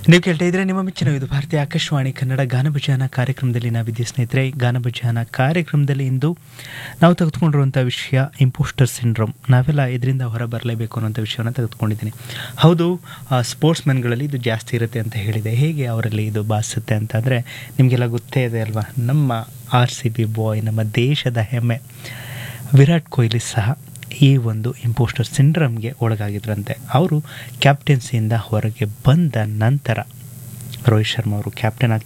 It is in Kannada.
ನೀವು ಕೇಳ್ತಾ ಇದ್ರೆ ನಿಮ್ಮ ಮೆಚ್ಚಿನ ಇದು ಭಾರತೀಯ ಆಕಾಶವಾಣಿ ಕನ್ನಡ ಗಾನಭಜಾನ ಕಾರ್ಯಕ್ರಮದಲ್ಲಿ ನಾವಿದ್ದೆ ಸ್ನೇಹಿತರೆ ಗಾನಭಜಾನ ಕಾರ್ಯಕ್ರಮದಲ್ಲಿ ಇಂದು ನಾವು ತೆಗೆದುಕೊಂಡಿರುವಂಥ ವಿಷಯ ಇಂಪೋಸ್ಟರ್ ಸಿಂಡ್ರೋಮ್ ನಾವೆಲ್ಲ ಇದರಿಂದ ಹೊರ ಬರಲೇಬೇಕು ಅನ್ನೋಂಥ ವಿಷಯವನ್ನು ತೆಗೆದುಕೊಂಡಿದ್ದೀನಿ ಹೌದು ಸ್ಪೋರ್ಟ್ಸ್ ಮೆನ್ಗಳಲ್ಲಿ ಇದು ಜಾಸ್ತಿ ಇರುತ್ತೆ ಅಂತ ಹೇಳಿದೆ ಹೇಗೆ ಅವರಲ್ಲಿ ಇದು ಬಾಧಿಸುತ್ತೆ ಅಂತಂದರೆ ನಿಮಗೆಲ್ಲ ಗೊತ್ತೇ ಇದೆ ಅಲ್ವಾ ನಮ್ಮ ಆರ್ ಸಿ ಬಿ ಬಾಯ್ ನಮ್ಮ ದೇಶದ ಹೆಮ್ಮೆ ವಿರಾಟ್ ಕೊಹ್ಲಿ ಸಹ ಈ ಒಂದು ಇಂಪೋಸ್ಟರ್ ಸಿಂಡ್ರಮ್ಗೆ ಒಳಗಾಗಿದ್ರಂತೆ ಅವರು ಕ್ಯಾಪ್ಟನ್ಸಿಯಿಂದ ಹೊರಗೆ ಬಂದ ನಂತರ ರೋಹಿತ್ ಶರ್ಮಾ ಅವರು ಕ್ಯಾಪ್ಟನ್